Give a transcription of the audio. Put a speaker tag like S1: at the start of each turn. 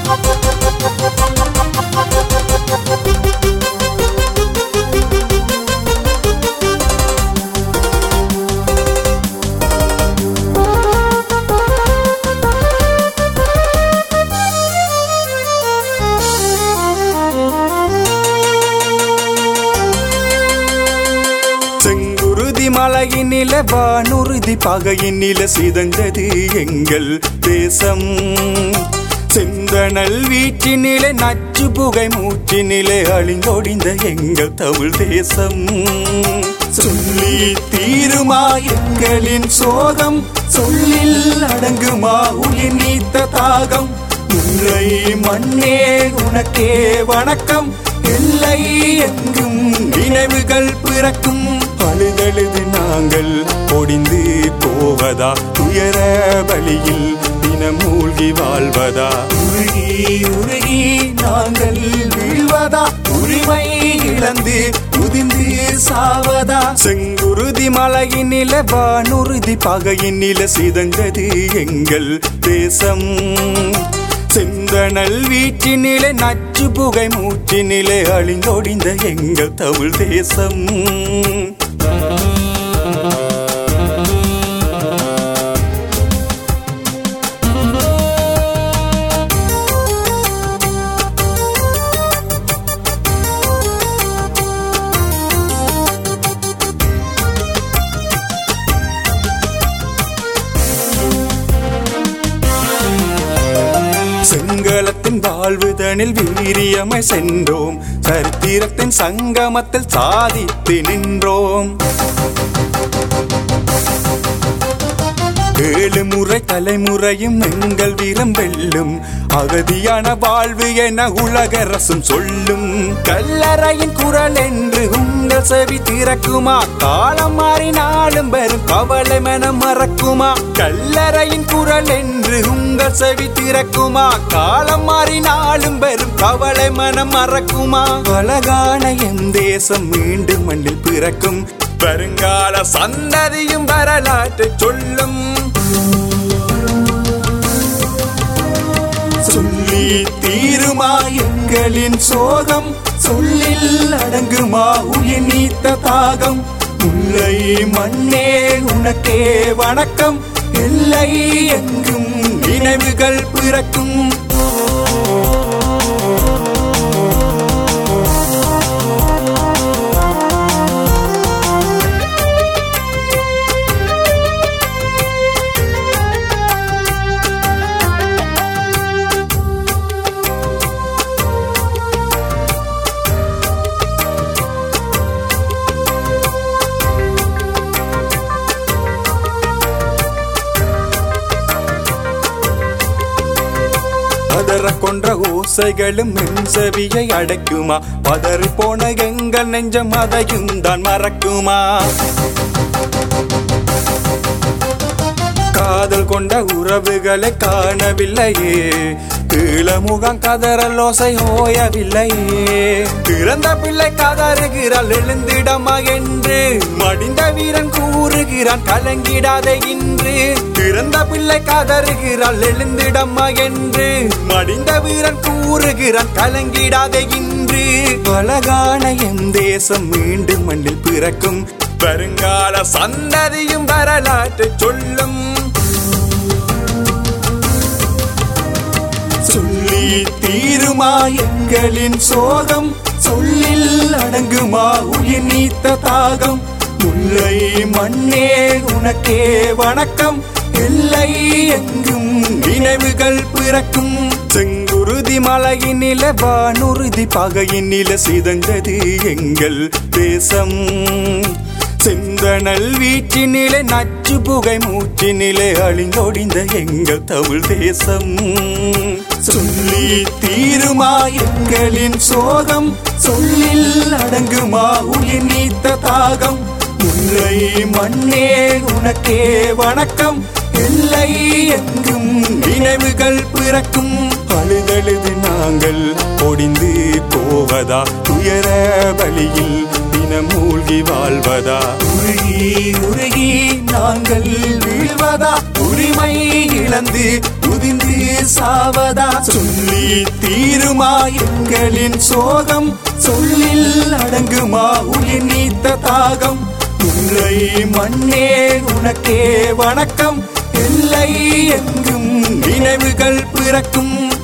S1: செங்குருதி மலையினில வானுறுதி பகையினில சிதந்தது எங்கள் தேசம் செந்தணல் வீட்டினிலே நச்சு புகை மூச்சினிலே அழிந்தொடிந்த எங்கள் தமிழ் தேசம் சொல்லி தீருமா எங்களின் சோகம் சொல்லில் அடங்குமா உயிர் நீத்த தாகம் முல்லை மண்ணே உனக்கே வணக்கம் எல்லை எங்கும் நினைவுகள் பிறக்கும் அழுதழுது நாங்கள் பொடிந்து போவதா துயர வழியில் தினம் மூழ்கி வாழ்வதா உருகி உருகி நாங்கள் வீழ்வதா உரிமை இழந்து உதிர்ந்து சாவதா செங்குருதி மலையினில வானுறுதி பகையினில சிதந்தது எங்கள் தேசம் செந்தணல் வீட்டினிலே நச்சு புகை மூச்சினிலே அழிந்தொடிந்த எங்கள் தமிழ் தேசம் செங்கலத்தின் வாழ்வுதனில் வீரியமை சென்றோம் சரித்திரத்தின் சங்கமத்தில் சாதித்து நின்றோம் ஏழு முறை தலைமுறையும் எங்கள் வீரம் வெல்லும் அகதியான வாழ்வு என உலகரசும் சொல்லும் கல்லறையின் குரல் என்று உங்கள் செவி திறக்குமா காலம் மாறினாலும் வரும் கவலை மனம் மறக்குமா கல்லறையின் குரல் என்று உங்கள் செவி திறக்குமா காலம் மாறினாலும் வரும் கவலை மனம் மறக்குமா அழகான என் தேசம் மீண்டும் மண்ணில் பிறக்கும் வருங்கால சந்ததியும் வரலாற்றை சொல்லும் சொல்லி தீருமா எங்களின் சோகம் சொல்லில் அடங்குமா உயிர் நீத்த தாகம் முல்லை மண்ணே உனக்கே வணக்கம் எல்லை எங்கும் நினைவுகள் பிறக்கும் பதற கொன்ற ஓசைகளும் என் செவியை அடைக்குமா பதறி போன எங்கள் நெஞ்சம் அதையும் தான் மறக்குமா காதல் கொண்ட உறவுகளை காணவில்லையே கீழமுகம் கதறல் ஓசை ஓயவில்லையே பிறந்த பிள்ளை கதறுகிறாள் எழுந்திடமா என்று மடிந்த வீரன் கூறுகிறான் கலங்கிடாதே இன்று பிறந்த பிள்ளை கதறுகிறாள் எழுந்திடமா என்று மடிந்த வீரன் கூறுகிறான் கலங்கிடாதே இன்று அழகான என் தேசம் மீண்டும் மண்ணில் பிறக்கும் வருங்கால சந்ததியும் வரலாற்றை சொல்லும் சொல்லி தீருமா எங்களின் சோகம் சொல்லில் அடங்குமா உயிர் நீத்த தாகம் முல்லை மண்ணே உனக்கே வணக்கம் எல்லை எங்கும் நினைவுகள் பிறக்கும் செங்குருதி மலையினில வானுறுதி பகையினில சிதந்தது எங்கள் தேசம் செந்தணல் வீட்டினிலே நச்சு புகை மூச்சினிலே அழிந்தொடிந்த எங்கள் தமிழ் தேசம் சொல்லி தீருமா எங்களின் சோகம் சொல்லில் அடங்குமா உயிர் நீத்த தாகம் முல்லை மண்ணே உனக்கே வணக்கம் எல்லை எங்கும் நினைவுகள் பிறக்கும் அழுதழுது நாங்கள் பொடிந்து போவதா துயர வழியில் தினம் மூழ்கி வாழ்வதா உருகி உருகி நாங்கள் வீழ்வதா உரிமை இழந்து உதிர்ந்து சாவதா சொல்லி தீருமா எங்களின் சோகம் சொல்லில் அடங்குமா உயிர் நீத்த தாகம் முல்லை மண்ணே உனக்கே வணக்கம் எல்லை எங்கும் நினைவுகள் பிறக்கும்